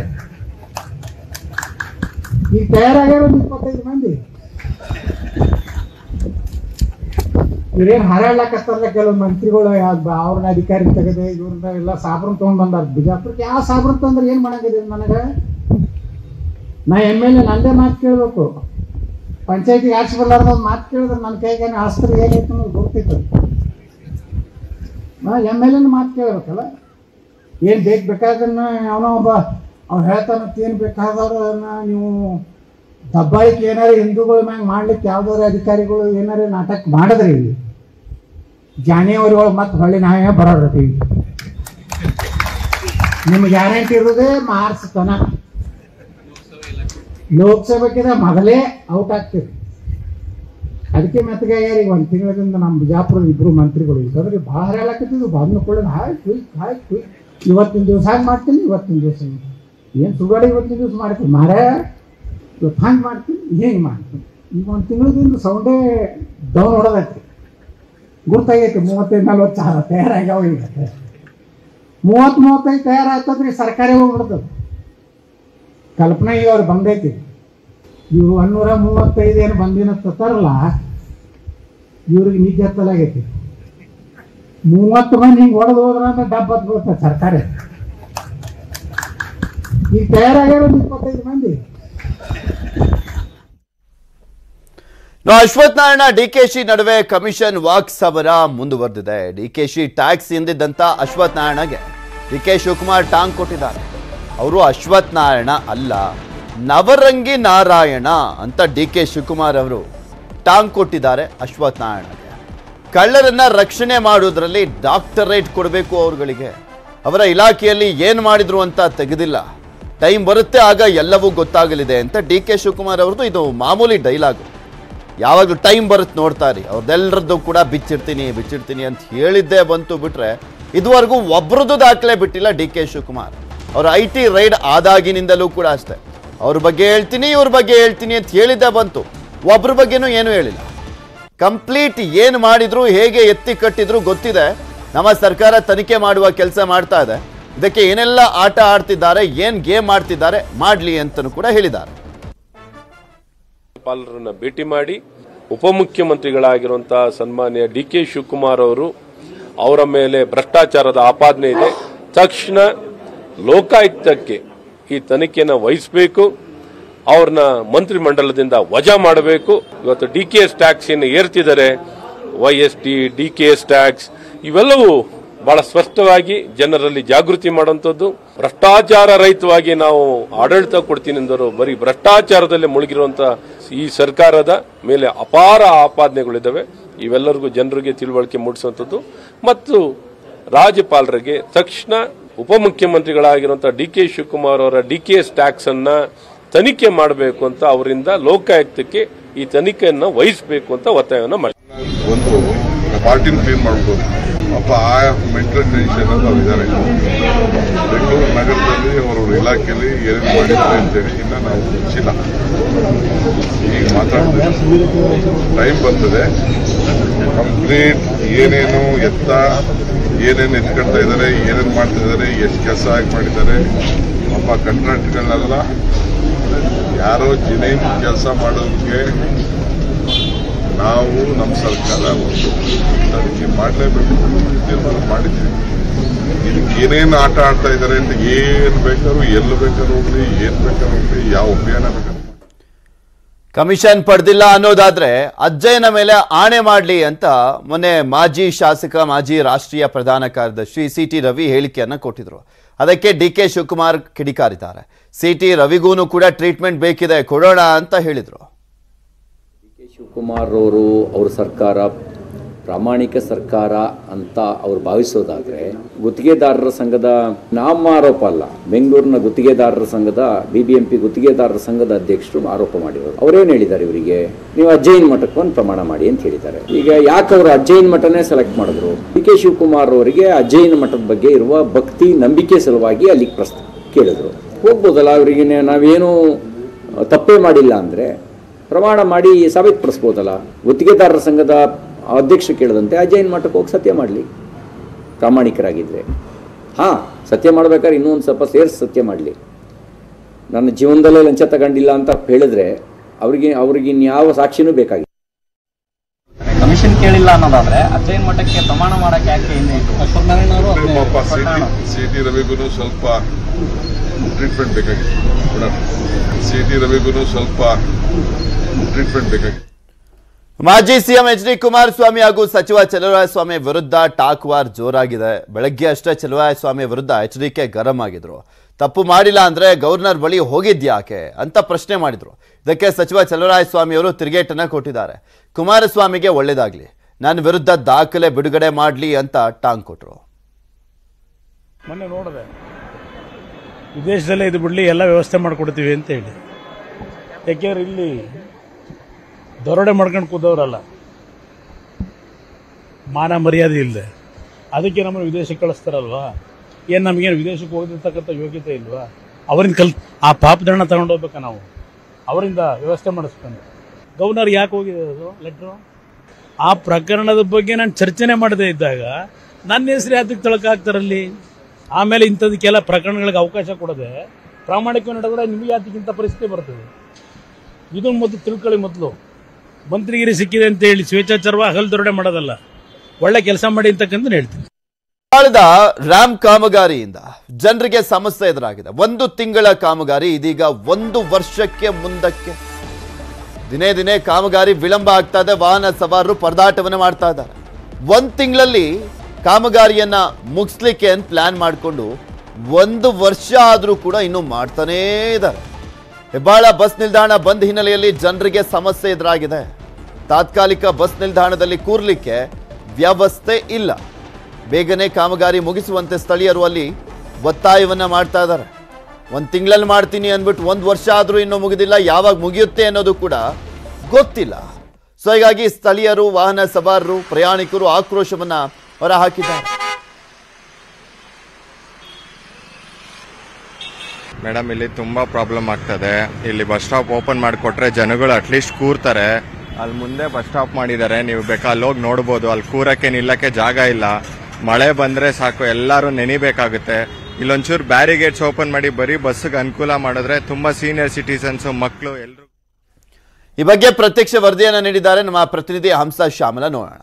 ಈಗ ತಯಾರಾಗ್ಯಾರ ಒಂದು ಇಪ್ಪತ್ತೈದು ಮಂದಿ ಇವ್ರೇನು ಹರಡ್ಲಕತ್ತಾರಲ್ಲ ಕೆಲವು ಮಂತ್ರಿಗಳು ಯಾವ- ಅವ್ರನ್ನ ಅಧಿಕಾರಿ ತೆಗೆದು ಇವ್ರನ್ನ ಎಲ್ಲ ಸಾಬ್ರನ್ ತೊಗೊಂಡ್ ಬಂದಾರ ಬಿಜಾಪುರಕ್ಕೆ ಯಾವ ಸಾಬ್ರನ್ ತಂದ್ರೆ ಏನು ಮಾಡಂಗಿದೆ ನನಗೆ ನಾ ಎಮ್ ಎಲ್ ಎ ನಂದೇ ಮಾತು ಕೇಳಬೇಕು ಪಂಚಾಯತಿಗೆ ಆರ್ಸಿ ಬರ್ಲಾರ್ದ ಒಂದು ಮಾತು ಕೇಳಿದ್ರೆ ನನ್ನ ಕೈಗೆ ಆಸ್ತ್ರ ಏನೈತೆ ಅನ್ನೋದು ಗೊತ್ತಿತ್ತು ನಾ ಎಮ್ ಎಲ್ ಎನ ಮಾತು ಕೇಳಬೇಕಲ್ಲ ಏನು ಬೇಕು ಬೇಕಾದನ್ನ ಅವನೋ ಒಬ್ಬ ಅವ್ನು ಹೇಳ್ತಾನ ಏನು ಬೇಕಾದವ್ರನ್ನ ನೀವು ದಬ್ಬಾಳಿಕೆ ಏನಾರ ಹಿಂದೂಗಳ ಮ್ಯಾಗ ಮಾಡ್ಲಿಕ್ಕೆ ಯಾವ್ದಾದ್ರು ಅಧಿಕಾರಿಗಳು ಏನಾರ ನಾಟಕ ಮಾಡಿದ್ರಿ ಜಾನ್ಯವರಿ ಒಳಗೆ ಮತ್ತೆ ಹೊಳ್ಳಿ ನಾವೇ ಬರೋದ್ರಿ ನಿಮ್ಗೆ ಗ್ಯಾರಂಟಿ ಇರೋದೇ ಮಾರ್ಚ್ ತನ ಲೋಕಸಭೆಗಿಂತ ಮೊದಲೇ ಔಟ್ ಆಗ್ತೀವಿ ಅದಕ್ಕೆ ಮೆತ್ತಗೆ ಆಗ್ಯಾರ ಈಗ ಒಂದು ತಿಂಗಳಿಂದ ನಮ್ಮ ಬಿಜಾಪುರದ ಇಬ್ರು ಮಂತ್ರಿಗಳು ಇಲ್ಲಾಂದ್ರೆ ಭಾಳ ಹೇಳಕತ್ತಿದ್ರು ಬಂದು ಕೂಡ ಹಾಯ್ ಕುಯ್ ಹಾಯ್ ಕುಯ್ ಇವತ್ತಿನ ದಿವಸ ಹಂಗೆ ಮಾಡ್ತೀನಿ ಇವತ್ತಿನ ದಿವಸ ಏನು ಸುಗಾಡಿ ಇವತ್ತಿನ ದಿವಸ ಮಾಡ್ತೀನಿ ಮಾರೇ ಇವತ್ತು ಹಂಗೆ ಮಾಡ್ತೀನಿ ಹಿಂಗೆ ಮಾಡ್ತೀನಿ ಈಗ ಒಂದು ತಿಂಗಳದಿಂದ ಸೌಂಡೇ ಡೌನ್ ಹೊಡೋದೈತಿ ಗುರ್ತಾಗೈತಿ ಮೂವತ್ತೈದು ನಲ್ವತ್ತು ಸಾವಿರ ತಯಾರಾಗ್ಯಾವ ಈಗ ಮೂವತ್ತು ಮೂವತ್ತೈದು ತಯಾರಾಗ್ತದ್ರಿ ಸರ್ಕಾರಿ ಹೋಗ್ಬಿಡ್ತದೆ ಕಲ್ಪನೆ ಈಗ ಅವ್ರು ಬಂದೈತಿ ಇವ್ರು ಒನ್ನೂರ ಮೂವತ್ತೈದು ಏನು ಬಂದಿನ ತತ್ತಾರಲ್ಲ ಇವ್ರಿಗೆ ನಿಜ ತಲಾಗೈತಿ ಮೂವತ್ತು ಮಂದಿ ಹಿಂಗೆ ಹೊಡೆದು ಹೋದ್ರ ಅಂದ್ರೆ ಡಬ್ಬ ಹತ್ತು ಬೀಳ್ತದೆ ಸರ್ಕಾರ ಈಗ ತಯಾರಾಗ್ಯಾರ ಒಂದು ಇಪ್ಪತ್ತೈದು ಮಂದಿ ನಾವು ಅಶ್ವಥ್ ನಾರಾಯಣ ಡಿಕೆಶಿ ನಡುವೆ ಕಮಿಷನ್ ವಾಕ್ ಸಮರ ಮುಂದುವರೆದಿದೆ ಡಿಕೆಶಿ ಟ್ಯಾಕ್ಸ್ ಎಂದಿದ್ದಂತ ಅಶ್ವಥ್ ನಾರಾಯಣಗೆ ಡಿಕೆ ಶಿವಕುಮಾರ್ ಟಾಂಗ್ ಕೊಟ್ಟಿದ್ದಾರೆ ಅವರು ಅಶ್ವಥ್ ನಾರಾಯಣ ಅಲ್ಲ ನವರಂಗಿ ನಾರಾಯಣ ಅಂತ ಡಿ ಕೆ ಶಿವಕುಮಾರ್ ಅವರು ಟಾಂಗ್ ಕೊಟ್ಟಿದ್ದಾರೆ ಅಶ್ವಥ್ ನಾರಾಯಣಗೆ ಕಳ್ಳರನ್ನ ರಕ್ಷಣೆ ಮಾಡೋದ್ರಲ್ಲಿ ಡಾಕ್ಟರೇಟ್ ಕೊಡಬೇಕು ಅವರುಗಳಿಗೆ ಅವರ ಇಲಾಖೆಯಲ್ಲಿ ಏನು ಮಾಡಿದ್ರು ಅಂತ ತೆಗೆದಿಲ್ಲ ಟೈಮ್ ಬರುತ್ತೆ ಆಗ ಎಲ್ಲವೂ ಗೊತ್ತಾಗಲಿದೆ ಅಂತ ಡಿ ಕೆ ಶಿವಕುಮಾರ್ ಅವ್ರದ್ದು ಇದು ಮಾಮೂಲಿ ಡೈಲಾಗು ಯಾವಾಗಲೂ ಟೈಮ್ ಬರುತ್ತೆ ನೋಡ್ತಾ ಇರಿ ಅವ್ರದ್ದೆಲ್ಲರದ್ದು ಕೂಡ ಬಿಚ್ಚಿಡ್ತೀನಿ ಬಿಚ್ಚಿಡ್ತೀನಿ ಅಂತ ಹೇಳಿದ್ದೇ ಬಂತು ಬಿಟ್ರೆ ಇದುವರೆಗೂ ಒಬ್ರದ್ದು ದಾಖಲೆ ಬಿಟ್ಟಿಲ್ಲ ಡಿ ಕೆ ಶಿವಕುಮಾರ್ ಅವ್ರ ಐ ಟಿ ರೈಡ್ ಆದಾಗಿನಿಂದಲೂ ಕೂಡ ಅಷ್ಟೇ ಅವ್ರ ಬಗ್ಗೆ ಹೇಳ್ತೀನಿ ಇವ್ರ ಬಗ್ಗೆ ಹೇಳ್ತೀನಿ ಅಂತ ಹೇಳಿದ್ದೇ ಬಂತು ಒಬ್ರ ಬಗ್ಗೆನೂ ಏನೂ ಹೇಳಿಲ್ಲ ಕಂಪ್ಲೀಟ್ ಏನು ಮಾಡಿದ್ರು ಹೇಗೆ ಎತ್ತಿ ಕಟ್ಟಿದ್ರು ಗೊತ್ತಿದೆ ನಮ್ಮ ಸರ್ಕಾರ ತನಿಖೆ ಮಾಡುವ ಕೆಲಸ ಮಾಡ್ತಾ ಇದೆ ಇದಕ್ಕೆ ಏನೆಲ್ಲ ಆಟ ಆಡ್ತಿದ್ದಾರೆ ಏನ್ ಗೇಮ್ ಆಡ್ತಿದ್ದಾರೆ ಮಾಡ್ಲಿ ಅಂತಲೂ ಕೂಡ ಹೇಳಿದ್ದಾರೆ ರಾಜ್ಯಪಾಲರನ್ನ ಭೇಟಿ ಮಾಡಿ ಉಪಮುಖ್ಯಮಂತ್ರಿಗಳಾಗಿರುವಂತಹ ಸನ್ಮಾನ್ಯ ಡಿ ಕೆ ಶಿವಕುಮಾರ್ ಅವರು ಅವರ ಮೇಲೆ ಭ್ರಷ್ಟಾಚಾರದ ಆಪಾದನೆ ಇದೆ ತಕ್ಷಣ ಲೋಕಾಯುಕ್ತಕ್ಕೆ ಈ ತನಿಖೆಯನ್ನು ವಹಿಸಬೇಕು ಅವ್ರನ್ನ ಮಂತ್ರಿಮಂಡಲದಿಂದ ವಜಾ ಮಾಡಬೇಕು ಇವತ್ತು ಡಿ ಕೆ ಎಸ್ ಟ್ಯಾಕ್ಸ್ ಏನು ಏರ್ತಿದ್ದಾರೆ Y S T D K S tax ಇವೆಲ್ಲವೂ ಬಹಳ ಸ್ಪಷ್ಟವಾಗಿ ಜನರಲ್ಲಿ ಜಾಗೃತಿ ಮಾಡುವಂಥದ್ದು ಭ್ರಷ್ಟಾಚಾರ ರಹಿತವಾಗಿ ನಾವು ಆಡಳಿತ ಕೊಡ್ತೀನಿ ಎಂದರು ಬರೀ ಭ್ರಷ್ಟಾಚಾರದಲ್ಲೇ ಮುಳುಗಿರುವಂತಹ ಈ ಸರ್ಕಾರದ ಮೇಲೆ ಅಪಾರ ಆಪಾದನೆಗಳಿದ್ದಾವೆ ಇವೆಲ್ಲರಿಗೂ ಜನರಿಗೆ ತಿಳುವಳಿಕೆ ಮೂಡಿಸುವಂಥದ್ದು ಮತ್ತು ರಾಜ್ಯಪಾಲರಿಗೆ ತಕ್ಷಣ ಉಪಮುಖ್ಯಮಂತ್ರಿಗಳಾಗಿರುವಂತಹ ಡಿ ಕೆ ಶಿವಕುಮಾರ್ ಅವರ ಡಿ ಕೆ ಎಸ್ ಟ್ಯಾಕ್ಸ್ ಅನ್ನ ತನಿಖೆ ಮಾಡಬೇಕು ಅಂತ ಅವರಿಂದ ಲೋಕಾಯುಕ್ತಕ್ಕೆ ಈ ತನಿಖೆಯನ್ನು ವಹಿಸಬೇಕು ಅಂತ ಒತ್ತಾಯವನ್ನು ಮಾಡಿ ಒಂದು ಪಾರ್ಟಿನ ಕ್ಲೀನ್ ಮಾಡ್ಬೋದು ಪಾಪ ಆ ಮೆಂಟಲ್ ಟೆನ್ಷನ್ ಅಲ್ಲಿ ಅವ್ರಿದ್ದಾರೆ ಬೆಂಗಳೂರು ನಗರದಲ್ಲಿ ಅವರವ್ರ ಇಲಾಖೆಯಲ್ಲಿ ಏನೇನು ಮಾಡಿದ್ದಾರೆ ಅಂತೇಳಿ ಇನ್ನ ನಾವು ಮುಚ್ಚಿಲ್ಲ ಈಗ ಮಾತಾಡ್ತೀವಿ ಟೈಮ್ ಬರ್ತದೆ ಕಂಪ್ಲೀಟ್ ಏನೇನು ಎತ್ತ ಏನೇನು ಎತ್ಕೊಳ್ತಾ ಇದ್ದಾರೆ ಏನೇನು ಮಾಡ್ತಾ ಇದ್ದಾರೆ ಎಷ್ಟು ಕೆಲಸ ಆಗಿ ಮಾಡಿದ್ದಾರೆ ಪಾಪ ಕಾಂಟ್ರಾಕ್ಟ್ಗಳನ್ನೆಲ್ಲ ಯಾರೋ ಜಿನೈನ್ ಕೆಲಸ ಮಾಡೋದಕ್ಕೆ ನಾವು ನಮ್ಮ ಸರ್ಕಾರ ಒಂದು ತನಿಖೆ ಮಾಡಲೇಬೇಕು ತೀರ್ಮಾನ ಮಾಡಿದ್ದೀವಿ ಇದಕ್ಕೆ ಏನೇನು ಆಟ ಆಡ್ತಾ ಇದ್ದಾರೆ ಅಂತ ಏನು ಬೇಕಾದ್ರೂ ಎಲ್ಲಿ ಬೇಕಾದ್ರೂ ಹೋಗ್ಲಿ ಏನ್ ಬೇಕಾದ್ರೂ ಹೋಗ್ಲಿ ಯಾವ ಅಭಿಯಾನ ಬೇಕಾದ್ರೂ ಕಮಿಷನ್ ಪಡೆದಿಲ್ಲ ಅನ್ನೋದಾದ್ರೆ ಅಜ್ಜಯ್ಯನ ಮೇಲೆ ಆಣೆ ಮಾಡಲಿ ಅಂತ ಮೊನ್ನೆ ಮಾಜಿ ಶಾಸಕ ಮಾಜಿ ರಾಷ್ಟ್ರೀಯ ಪ್ರಧಾನ ಕಾರ್ಯದರ್ಶಿ ಸಿ ಟಿ ರವಿ ಹೇಳಿಕೆಯನ್ನ ಕೊಟ್ಟಿದ್ರು ಅದಕ್ಕೆ ಡಿ ಕೆ ಶಿವಕುಮಾರ್ ಕಿಡಿಕಾರಿದ್ದಾರೆ ಸಿ ಟಿ ರವಿಗೂನು ಕೂಡ ಟ್ರೀಟ್ಮೆಂಟ್ ಬೇಕಿದೆ ಕೊಡೋಣ ಅಂತ ಹೇಳಿದ್ರು ಕೆ ಶಿವಕುಮಾರ್ ಅವರು ಅವ್ರ ಸರ್ಕಾರ ಪ್ರಾಮಾಣಿಕ ಸರ್ಕಾರ ಅಂತ ಅವ್ರು ಭಾವಿಸೋದಾದ್ರೆ ಗುತ್ತಿಗೆದಾರರ ಸಂಘದ ನಮ್ಮ ಆರೋಪ ಅಲ್ಲ ಬೆಂಗಳೂರಿನ ಗುತ್ತಿಗೆದಾರರ ಸಂಘದ ಬಿಬಿಎಂಪಿ ಗುತ್ತಿಗೆದಾರರ ಸಂಘದ ಅಧ್ಯಕ್ಷರು ಆರೋಪ ಮಾಡಿರೋರು ಅವ್ರೇನು ಹೇಳಿದ್ದಾರೆ ಇವರಿಗೆ ನೀವು ಅಜ್ಜೈನ್ ಮಠಕ್ಕೆ ಒಂದು ಪ್ರಮಾಣ ಮಾಡಿ ಅಂತ ಹೇಳಿದ್ದಾರೆ ಈಗ ಯಾಕೆ ಅವರು ಅಜ್ಜೈನ್ ಮಠನೇ ಸೆಲೆಕ್ಟ್ ಮಾಡಿದ್ರು ಡಿ ಕೆ ಶಿವಕುಮಾರ್ ಅವರಿಗೆ ಅಜ್ಜೈನ್ ಮಠದ ಬಗ್ಗೆ ಇರುವ ಭಕ್ತಿ ನಂಬಿಕೆ ಸಲುವಾಗಿ ಅಲ್ಲಿಗೆ ಪ್ರಸ್ತ ಕೇಳಿದ್ರು ಹೋಗ್ಬೋದಲ್ಲ ಅವರಿಗೆ ನಾವೇನು ತಪ್ಪೇ ಮಾಡಿಲ್ಲ ಅಂದರೆ ಪ್ರಮಾಣ ಮಾಡಿ ಸಾಬೀತುಪಡಿಸ್ಬೋದಲ್ಲ ಗುತ್ತಿಗೆದಾರರ ಸಂಘದ ಅಧ್ಯಕ್ಷರು ಕೇಳಿದಂತೆ ಅಜಯನ್ ಮಠಕ್ಕೆ ಹೋಗಿ ಸತ್ಯ ಮಾಡಲಿ ಪ್ರಾಮಾಣಿಕರಾಗಿದ್ದರೆ ಹಾಂ ಸತ್ಯ ಮಾಡ್ಬೇಕಾದ್ರೆ ಇನ್ನೂ ಒಂದು ಸ್ವಲ್ಪ ಸೇರಿಸಿ ಸತ್ಯ ಮಾಡಲಿ ನನ್ನ ಜೀವನದಲ್ಲೇ ಲಂಚ ತಗೊಂಡಿಲ್ಲ ಅಂತ ಹೇಳಿದ್ರೆ ಅವ್ರಿಗೆ ಅವ್ರಿಗೆ ಇನ್ಯಾವ ಸಾಕ್ಷಿನೂ ಬೇಕಾಗಿಲ್ಲ ಕಮಿಷನ್ ಕೇಳಿಲ್ಲ ಅನ್ನೋದಾದ್ರೆ ಅಜ್ಜೈನ್ ಮಠಕ್ಕೆ ಪ್ರಮಾಣ ಮಾಡಕ್ಕೆ ಯಾಕೆ ಹಿಂದೆ ಇಟ್ಟು ಅಶ್ವತ್ಥನಾರಾಯಣ ಅವರು ಅಂದ್ರೆ ಪಾಪ ಸಿ ಟಿ ಸಿ ಟಿ ರವಿಗೂ ಸ್ವಲ್ಪ ಟ್ರೀಟ್ಮೆಂಟ್ ಬೇಕಾಗಿತ್ತು ಸಿ ಟಿ ರವಿಗೂ ಸ್ವಲ್ಪ ಟ್ರೀಟ್ಮೆಂಟ್ ಬೇಕಾಗಿತ್ತು ಮಾಜಿ ಸಿಎಂ ಎಚ್ ಡಿ ಕುಮಾರಸ್ವಾಮಿ ಹಾಗೂ ಸಚಿವ ಚಲುವರಾಯಸ್ವಾಮಿ ವಿರುದ್ಧ ಟಾಕ್ ವಾರ್ ಜೋರಾಗಿದೆ ಬೆಳಗ್ಗೆ ಅಷ್ಟೇ ಚಲುವರಾಯಸ್ವಾಮಿ ವಿರುದ್ಧ ಎಚ್ ಡಿ ಕೆ ಗರಂ ಆಗಿದ್ರು ತಪ್ಪು ಮಾಡಿಲ್ಲ ಅಂದ್ರೆ ಗವರ್ನರ್ ಬಳಿ ಹೋಗಿದ್ಯಾಕೆ ಅಂತ ಪ್ರಶ್ನೆ ಮಾಡಿದ್ರು ಇದಕ್ಕೆ ಸಚಿವ ಚಲುವರಾಯಸ್ವಾಮಿ ಅವರು ತಿರುಗೇಟನ್ನ ಕೊಟ್ಟಿದ್ದಾರೆ ಕುಮಾರಸ್ವಾಮಿಗೆ ಒಳ್ಳೇದಾಗ್ಲಿ ನನ್ನ ವಿರುದ್ಧ ದಾಖಲೆ ಬಿಡುಗಡೆ ಮಾಡಲಿ ಅಂತ ಟಾಂಗ್ ಕೊಟ್ರು ಮೊನ್ನೆ ನೋಡಿದೆ ವಿದೇಶದಲ್ಲೇ ಇದು ಬಿಡಲಿ ಎಲ್ಲ ವ್ಯವಸ್ಥೆ ಮಾಡಿಕೊಡ್ತೀವಿ ಅಂತ ಹೇಳಿ ಯಾಕೆಂದ್ರೆ ಇಲ್ಲಿ ದರೋಡೆ ಮಾಡ್ಕೊಂಡು ಕೂದವರಲ್ಲ ಮಾನ ಮರ್ಯಾದೆ ಇಲ್ಲದೆ ಅದಕ್ಕೆ ನಮ್ಮನ್ನು ವಿದೇಶಕ್ಕೆ ಕಳಿಸ್ತಾರಲ್ವಾ ಏನು ನಮಗೇನು ವಿದೇಶಕ್ಕೆ ಹೋಗಿರ್ತಕ್ಕಂಥ ಯೋಗ್ಯತೆ ಇಲ್ವಾ ಅವರಿಂದ ಕಲ್ ಆ ಪಾಪದಣ್ಣ ತಗೊಂಡು ಹೋಗ್ಬೇಕಾ ನಾವು ಅವರಿಂದ ವ್ಯವಸ್ಥೆ ಮಾಡಿಸ್ಕೊಂಡು ಗವರ್ನರ್ ಯಾಕೆ ಹೋಗಿದೆ ಅದು ಲೆಟ್ರು ಆ ಪ್ರಕರಣದ ಬಗ್ಗೆ ನಾನು ಚರ್ಚೆನೆ ಮಾಡದೇ ಇದ್ದಾಗ ನನ್ನ ಹೆಸರು ಯಾತಕ್ಕೆ ತಳಕ ಹಾಕ್ತಾರಲ್ಲಿ ಆಮೇಲೆ ಇಂಥದಕ್ಕೆಲ್ಲ ಪ್ರಕರಣಗಳಿಗೆ ಅವಕಾಶ ಕೊಡದೆ ಪ್ರಾಮಾಣಿಕ ನಡೆದ್ರೆ ನಿಮಗೆ ಯಾತಕ್ಕಿಂತ ಪರಿಸ್ಥಿತಿ ಬರ್ತದೆ ಇದನ್ನು ಮೊದಲು ತಿಳ್ಕೊಳ್ಳಿ ಮೊದಲು ಮಂತ್ರಿಗಿರಿ ಸಿಕ್ಕಿದೆ ಅಂತ ಹೇಳಿ ಸ್ವೇಚ್ಛಾಚಾರವ ಹಗಲ್ದೊರಡೆ ಮಾಡೋದಲ್ಲ ಒಳ್ಳೆ ಕೆಲಸ ಮಾಡಿ ಅಂತಕ್ಕಂಥ ಹೇಳ್ತೀನಿ ಕಳೆದ ರ್ಯಾಮ್ ಕಾಮಗಾರಿಯಿಂದ ಜನರಿಗೆ ಸಮಸ್ಯೆ ಎದುರಾಗಿದೆ ಒಂದು ತಿಂಗಳ ಕಾಮಗಾರಿ ಇದೀಗ ಒಂದು ವರ್ಷಕ್ಕೆ ಮುಂದಕ್ಕೆ ದಿನೇ ದಿನೇ ಕಾಮಗಾರಿ ವಿಳಂಬ ಆಗ್ತಾ ಇದೆ ವಾಹನ ಸವಾರರು ಪರದಾಟವನ್ನು ಮಾಡ್ತಾ ಇದ್ದಾರೆ ಒಂದ್ ತಿಂಗಳಲ್ಲಿ ಕಾಮಗಾರಿಯನ್ನ ಮುಗಿಸ್ಲಿಕ್ಕೆ ಅಂತ ಪ್ಲಾನ್ ಮಾಡಿಕೊಂಡು ಒಂದು ವರ್ಷ ಆದರೂ ಕೂಡ ಇನ್ನೂ ಮಾಡ್ತಾನೇ ಇದ್ದಾರೆ ಹೆಬ್ಬಾಳ ಬಸ್ ನಿಲ್ದಾಣ ಬಂದ್ ಹಿನ್ನೆಲೆಯಲ್ಲಿ ಜನರಿಗೆ ಸಮಸ್ಯೆ ಎದುರಾಗಿದೆ ತಾತ್ಕಾಲಿಕ ಬಸ್ ನಿಲ್ದಾಣದಲ್ಲಿ ಕೂರ್ಲಿಕ್ಕೆ ವ್ಯವಸ್ಥೆ ಇಲ್ಲ ಬೇಗನೆ ಕಾಮಗಾರಿ ಮುಗಿಸುವಂತೆ ಸ್ಥಳೀಯರು ಅಲ್ಲಿ ಒತ್ತಾಯವನ್ನ ಮಾಡ್ತಾ ಇದ್ದಾರೆ ಒಂದು ತಿಂಗಳಲ್ಲಿ ಮಾಡ್ತೀನಿ ಅಂದ್ಬಿಟ್ಟು ಒಂದು ವರ್ಷ ಆದರೂ ಇನ್ನೂ ಮುಗಿದಿಲ್ಲ ಯಾವಾಗ ಮುಗಿಯುತ್ತೆ ಅನ್ನೋದು ಕೂಡ ಗೊತ್ತಿಲ್ಲ ಸೊ ಹೀಗಾಗಿ ಸ್ಥಳೀಯರು ವಾಹನ ಸವಾರರು ಪ್ರಯಾಣಿಕರು ಆಕ್ರೋಶವನ್ನ ಹೊರಹಾಕಿದ್ದಾರೆ ಮೇಡಮ್ ಇಲ್ಲಿ ತುಂಬಾ ಪ್ರಾಬ್ಲಮ್ ಆಗ್ತದೆ ಇಲ್ಲಿ ಬಸ್ ಸ್ಟಾಪ್ ಓಪನ್ ಮಾಡಿಕೊಟ್ರೆ ಜನಗಳು ಅಟ್ಲೀಸ್ಟ್ ಕೂರ್ತಾರೆ ಅಲ್ಲಿ ಮುಂದೆ ಬಸ್ ಸ್ಟಾಪ್ ಮಾಡಿದ್ದಾರೆ ನೀವು ಬೇಕಾ ಅಲ್ಲಿ ಹೋಗಿ ನೋಡ್ಬೋದು ಅಲ್ಲಿ ಕೂರಕ್ಕೆ ನಿಲ್ಲಕ್ಕೆ ಜಾಗ ಇಲ್ಲ ಮಳೆ ಬಂದ್ರೆ ಸಾಕು ಎಲ್ಲರೂ ನೆನಿಬೇಕಾಗುತ್ತೆ ಇಲ್ಲೊಂಚೂರು ಬ್ಯಾರಿಗೇಡ್ಸ್ ಓಪನ್ ಮಾಡಿ ಬರೀ ಬಸ್ಗೆ ಅನುಕೂಲ ಮಾಡಿದ್ರೆ ತುಂಬಾ ಸೀನಿಯರ್ ಸಿಟಿಸನ್ಸ್ ಮಕ್ಕಳು ಎಲ್ಲರೂ ಈ ಬಗ್ಗೆ ಪ್ರತ್ಯಕ್ಷ ವರದಿಯನ್ನ ನೀಡಿದ್ದಾರೆ ನಮ್ಮ ಪ್ರತಿನಿಧಿ ಹಂಸ ಶ್ಯಾಮಲ ನೋಡೋಣ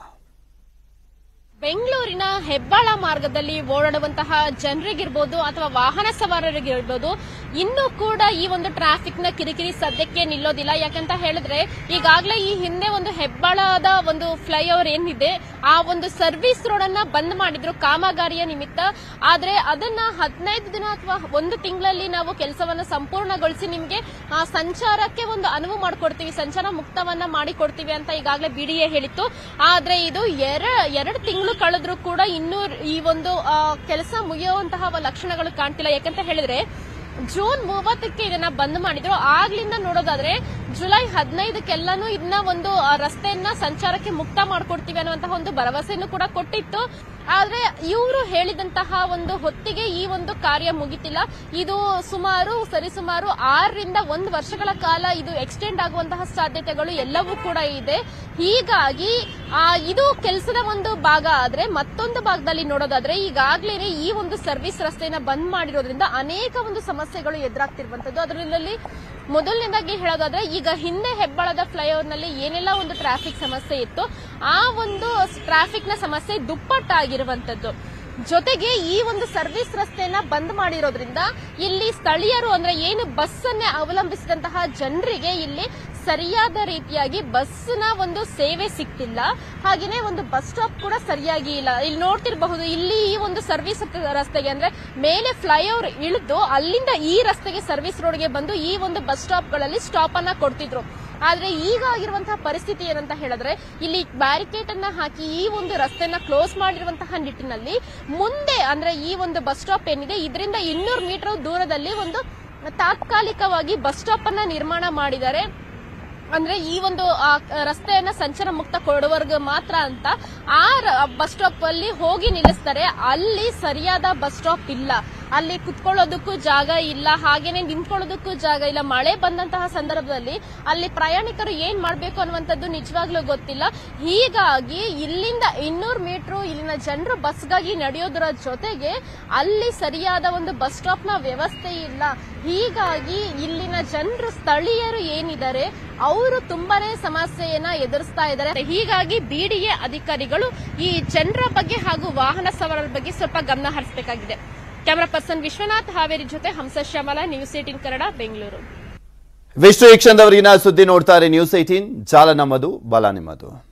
ಬೆಂಗಳೂರಿನ ಹೆಬ್ಬಾಳ ಮಾರ್ಗದಲ್ಲಿ ಓಡಾಡುವಂತಹ ಜನರಿಗಿರ್ಬೋದು ಅಥವಾ ವಾಹನ ಸವಾರರಿಗಿರ್ಬೋದು ಇನ್ನೂ ಕೂಡ ಈ ಒಂದು ಟ್ರಾಫಿಕ್ ನ ಕಿರಿಕಿರಿ ಸದ್ಯಕ್ಕೆ ನಿಲ್ಲೋದಿಲ್ಲ ಯಾಕಂತ ಹೇಳಿದ್ರೆ ಈಗಾಗಲೇ ಈ ಹಿಂದೆ ಒಂದು ಹೆಬ್ಬಾಳದ ಒಂದು ಫ್ಲೈಓವರ್ ಏನಿದೆ ಆ ಒಂದು ಸರ್ವಿಸ್ ರೋಡ್ ಅನ್ನ ಬಂದ್ ಮಾಡಿದ್ರು ಕಾಮಗಾರಿಯ ನಿಮಿತ್ತ ಆದ್ರೆ ಅದನ್ನ ಹದಿನೈದು ದಿನ ಅಥವಾ ಒಂದು ತಿಂಗಳಲ್ಲಿ ನಾವು ಕೆಲಸವನ್ನ ಸಂಪೂರ್ಣಗೊಳಿಸಿ ನಿಮ್ಗೆ ಆ, ಸಂಚಾರಕ್ಕೆ ಒಂದು ಅನುವು ಮಾಡಿಕೊಡ್ತೀವಿ ಸಂಚಾರ ಮುಕ್ತವನ್ನ ಮಾಡಿಕೊಡ್ತೀವಿ ಅಂತ ಈಗಾಗಲೇ ಬಿಡಿಎ ಹೇಳಿತ್ತು ಆದ್ರೆ ಇದು ಎರ ಎರಡು ತಿಂಗಳು ಕಳೆದ್ರೂ ಕೂಡ ಇನ್ನೂ ಈ ಒಂದು ಕೆಲಸ ಮುಗಿಯುವಂತಹ ಲಕ್ಷಣಗಳು ಕಾಣ್ತಿಲ್ಲ ಯಾಕಂತ ಹೇಳಿದ್ರೆ ಜೂನ್ ಮೂವತ್ತಕ್ಕೆ ಇದನ್ನ ಬಂದ್ ಮಾಡಿದ್ರು ಆಗ್ಲಿಂದ ನೋಡೋದಾದ್ರೆ ಜುಲೈ ಹದಿನೈದಕ್ಕೆಲ್ಲಾನು ಇದನ್ನ ಒಂದು ಆ, ರಸ್ತೆಯನ್ನ ಸಂಚಾರಕ್ಕೆ ಮುಕ್ತ ಮಾಡ್ಕೊಡ್ತೀವಿ ಅನ್ನುವಂತಹ ಒಂದು ಭರವಸೆಯನ್ನು ಕೂಡ ಕೊಟ್ಟಿತ್ತು ಆದ್ರೆ ಇವರು ಹೇಳಿದಂತಹ ಒಂದು ಹೊತ್ತಿಗೆ ಈ ಒಂದು ಕಾರ್ಯ ಮುಗಿತಿಲ್ಲ ಇದು ಸುಮಾರು ಸರಿಸುಮಾರು ಆರರಿಂದ ಒಂದು ವರ್ಷಗಳ ಕಾಲ ಇದು ಎಕ್ಸ್ಟೆಂಡ್ ಆಗುವಂತಹ ಸಾಧ್ಯತೆಗಳು ಎಲ್ಲವೂ ಕೂಡ ಇದೆ ಹೀಗಾಗಿ ಆ, ಇದು ಕೆಲಸದ ಒಂದು ಭಾಗ ಆದ್ರೆ ಮತ್ತೊಂದು ಭಾಗದಲ್ಲಿ ನೋಡೋದಾದ್ರೆ ಈಗಾಗಲೇ ಈ ಒಂದು ಸರ್ವಿಸ್ ರಸ್ತೆಯನ್ನ ಬಂದ್ ಮಾಡಿರೋದ್ರಿಂದ ಅನೇಕ ಒಂದು ಸಮಸ್ಯೆಗಳು ಎದುರಾಗ್ತಿರುವಂತದ್ದು ಅದರಲ್ಲಿ ಮೊದಲನೇದಾಗಿ ಹೇಳೋದಾದ್ರೆ ಈಗ ಹಿಂದೆ ಹೆಬ್ಬಾಳದ ಫ್ಲೈಓವರ್ ನಲ್ಲಿ ಏನೆಲ್ಲ ಒಂದು ಟ್ರಾಫಿಕ್ ಸಮಸ್ಯೆ ಇತ್ತು ಆ ಒಂದು ಟ್ರಾಫಿಕ್ ನ ಸಮಸ್ಯೆ ದುಪ್ಪಟ್ಟಾಗಿರುವಂತದ್ದು ಜೊತೆಗೆ ಈ ಒಂದು ಸರ್ವಿಸ್ ರಸ್ತೆಯನ್ನ ಬಂದ್ ಮಾಡಿರೋದ್ರಿಂದ ಇಲ್ಲಿ ಸ್ಥಳೀಯರು ಅಂದ್ರೆ ಏನು ಬಸ್ ಅನ್ನೇ ಅವಲಂಬಿಸಿದಂತಹ ಜನರಿಗೆ ಇಲ್ಲಿ ಸರಿಯಾದ ರೀತಿಯಾಗಿ ಬಸ್ನ ಒಂದು ಸೇವೆ ಸಿಗ್ತಿಲ್ಲ ಹಾಗೇನೆ ಒಂದು ಬಸ್ ಸ್ಟಾಪ್ ಕೂಡ ಸರಿಯಾಗಿ ಇಲ್ಲ ಇಲ್ಲಿ ನೋಡ್ತಿರಬಹುದು ಇಲ್ಲಿ ಈ ಒಂದು ಸರ್ವಿಸ್ ರಸ್ತೆಗೆ ಅಂದ್ರೆ ಮೇಲೆ ಫ್ಲೈಓವರ್ ಇಳಿದು ಅಲ್ಲಿಂದ ಈ ರಸ್ತೆಗೆ ಸರ್ವಿಸ್ ರೋಡ್ಗೆ ಬಂದು ಈ ಒಂದು ಬಸ್ ಸ್ಟಾಪ್ಗಳಲ್ಲಿ ಸ್ಟಾಪ್ ಅನ್ನ ಕೊಡ್ತಿದ್ರು ಆದ್ರೆ ಈಗ ಆಗಿರುವಂತಹ ಪರಿಸ್ಥಿತಿ ಏನಂತ ಹೇಳಿದ್ರೆ ಇಲ್ಲಿ ಬ್ಯಾರಿಕೇಡ್ ಅನ್ನ ಹಾಕಿ ಈ ಒಂದು ರಸ್ತೆನ ಕ್ಲೋಸ್ ಮಾಡಿರುವಂತಹ ನಿಟ್ಟಿನಲ್ಲಿ ಮುಂದೆ ಅಂದ್ರೆ ಈ ಒಂದು ಬಸ್ ಸ್ಟಾಪ್ ಏನಿದೆ ಇದರಿಂದ ಇನ್ನೂರು ಮೀಟರ್ ದೂರದಲ್ಲಿ ಒಂದು ತಾತ್ಕಾಲಿಕವಾಗಿ ಬಸ್ ಸ್ಟಾಪ್ ಅನ್ನ ನಿರ್ಮಾಣ ಮಾಡಿದ್ದಾರೆ ಅಂದ್ರೆ ಈ ಒಂದು ಆ, ರಸ್ತೆಯನ್ನ ಸಂಚಾರ ಮುಕ್ತ ಕೊಡುವವರೆಗೂ ಮಾತ್ರ ಅಂತ ಆ ಬಸ್ ಸ್ಟಾಪ್ ಅಲ್ಲಿ ಹೋಗಿ ನಿಲ್ಲಿಸ್ತಾರೆ ಅಲ್ಲಿ ಸರಿಯಾದ ಬಸ್ ಸ್ಟಾಪ್ ಇಲ್ಲ ಅಲ್ಲಿ ಕುತ್ಕೊಳ್ಳೋದಕ್ಕೂ ಜಾಗ ಇಲ್ಲ ಹಾಗೇನೆ ನಿಂತ್ಕೊಳ್ಳೋದಕ್ಕೂ ಜಾಗ ಇಲ್ಲ ಮಳೆ ಬಂದಂತಹ ಸಂದರ್ಭದಲ್ಲಿ ಅಲ್ಲಿ ಪ್ರಯಾಣಿಕರು ಏನ್ ಮಾಡ್ಬೇಕು ಅನ್ನುವಂಥದ್ದು ನಿಜವಾಗ್ಲೂ ಗೊತ್ತಿಲ್ಲ ಹೀಗಾಗಿ ಇಲ್ಲಿಂದ ಇನ್ನೂರು ಮೀಟರ್ ಇಲ್ಲಿನ ಜನರು ಬಸ್ಗಾಗಿ ನಡೆಯೋದರ ಜೊತೆಗೆ ಅಲ್ಲಿ ಸರಿಯಾದ ಒಂದು ಬಸ್ ಸ್ಟಾಪ್ ನ ವ್ಯವಸ್ಥೆ ಇಲ್ಲ ಹೀಗಾಗಿ ಇಲ್ಲಿನ ಜನರು ಸ್ಥಳೀಯರು ಏನಿದ್ದಾರೆ ಅವರು ತುಂಬಾನೇ ಸಮಸ್ಯೆಯನ್ನ ಎದುರಿಸ್ತಾ ಇದ್ದಾರೆ ಹೀಗಾಗಿ ಬಿಡಿಎ ಅಧಿಕಾರಿಗಳು ಈ ಜನರ ಬಗ್ಗೆ ಹಾಗೂ ವಾಹನ ಸವಾರರ ಬಗ್ಗೆ ಸ್ವಲ್ಪ ಗಮನ ಹರಿಸಬೇಕಾಗಿದೆ ಕ್ಯಾಮರಾ ಪರ್ಸನ್ ವಿಶ್ವನಾಥ್ ಹಾವೇರಿ ಜೊತೆ ಹಂಸ ಶ್ಯಾಮಲ ನ್ಯೂಸ್ ಏಟಿನ್ ಕನ್ನಡ ಬೆಂಗಳೂರು ವಿಷ್ಣು ಈಕ್ಷಂದವರಿಗಿನ ಸುದ್ದಿ ನೋಡ್ತಾರೆ ನ್ಯೂಸ್ ಏಟೀನ್ ಜಾಲ ನಮ್ಮದು ಬಲ ನಿಮ್ಮದು